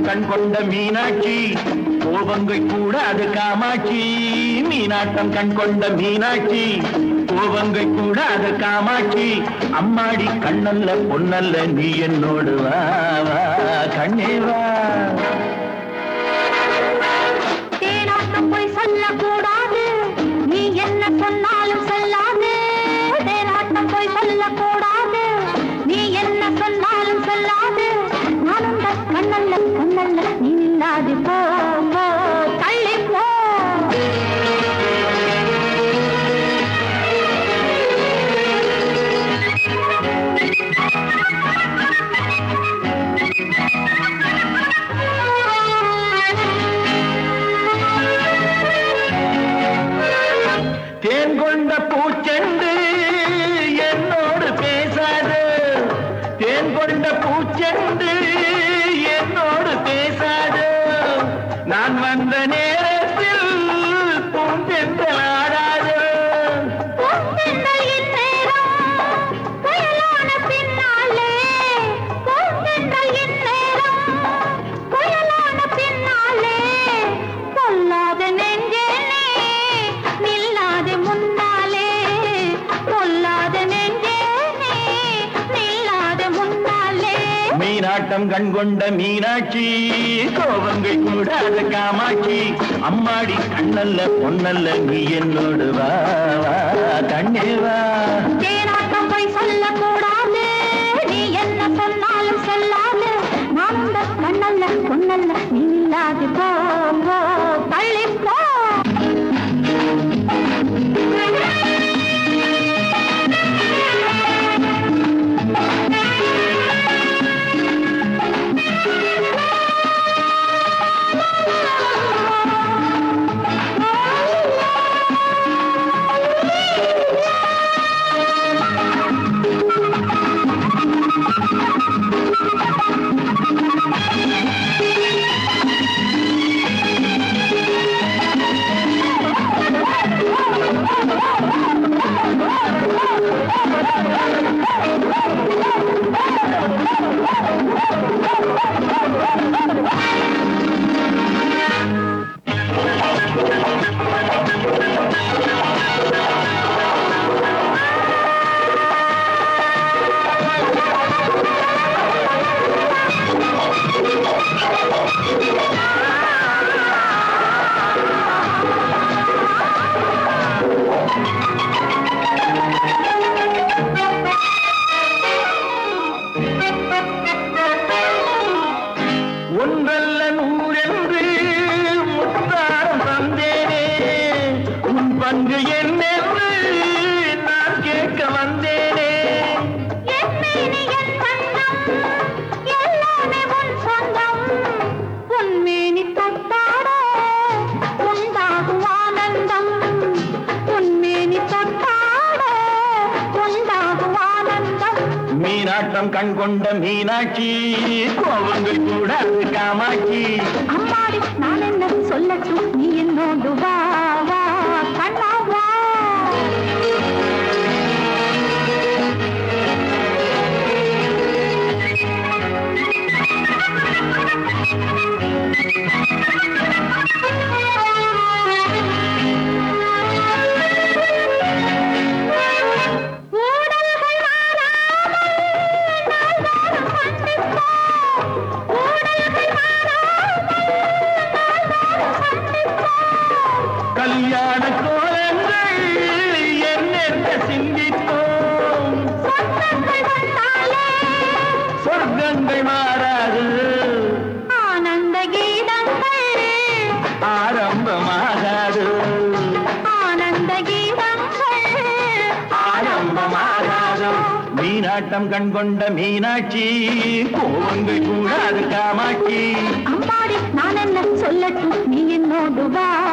கண் கொண்ட மீனாட்சி கோபங்கள் கூடாது காமாட்சி மீனாட்டம் கண் கொண்ட மீனாட்சி கோபங்கள் கூடாது காமாட்சி அம்மாடி கண்ணல்ல பொன்னல்ல நீ என்னோடு வா வா கண்ணே வா தேனாட்டம் போய் சொல்லக்கூடாது நீ என்ன சொன்னாலும் சொல்லாது தேனாட்டம் போய் சொல்லக்கூடாது நீ என்ன சொன்னாலும் சொல்லாது நான் உந்த கண்ணல்ல கண்ணல்ல நீ இல்லாது போ போ தள்ளி போ தேன் கொண்ட பூச்செண்டு என்னோடு பேசாது தேன் கொண்ட பூச்செண்டு என்னோடு பேசாது நான் வந்த நேரத்தில் பூஞ்செண்டல் ஆடாது பூந்தென்றல் இந்நேரம் புயலான பின்னாலே பூந்தென்றல் இந்நேரம் புயலான பின்னாலே பொல்லாத நெஞ்சே நீ நில்லாது முன்னாலே பொல்லாத நெஞ்சே நீ நில்லாது முன்னாலே மீனாட்டம் கண் கொண்ட மீனாட்சி கோபங்கள் கூடாத காமாட்சி அம்மாடி கண்ணல்ல பொன்னல்ல நீ என்னோடு வா வா கண்ணே வா தேனாட்டம் போய் சொல்லக்கூடாது நீ என்ன சொன்னாலும் சொல்லாது நான் உந்த கண்ணல்ல பொன்னல்ல நீ இல்லாது போ போ தள்ளி போ ஒன்றல்ல நூறென்று முத்தாரம் தந்தேனே உன் பங்கு என்னென்று நான் கேட்க வந்தேனே என் மேனி என் வண்ணம், எல்லாமே உன் சொந்தம். உன் மேனி தொட்டாட உண்டாகும் ஆனந்தம். உன் மேனி தொட்டாட உண்டாகும் ஆனந்தம். மீனாட்டம் கண் கொண்ட மீனாட்சி கோபங்கள் கூடாது காமாட்சி அம்மாடி நான் என்ன சொல்லட்டும் நீ என்னோடு வா வா கண்ணா வா ஊடல்கள் மாறாமல் நாள்தோறும் சந்திப்போம். ஊடல்கள் மாறாமல் நாள்தோறும் சந்திப்போம். கல்யாண கோலங்கள் என்னென்ன சிந்தித்தோம் சொந்தங்கள் வந்தாலே சொர்க்கங்கள் மாறாது ஆனந்த கீதங்கள் ஆரம்பமாகாது ஆனந்த கீதங்கள் ஆரம்பமாகாது மீனாட்டம் கண் கொண்ட மீனாட்சி கோபங்கள் கூடாது காமாட்சி அம்மாடி நான் என்ன சொல்லட்டும் நீ என்னோடு வா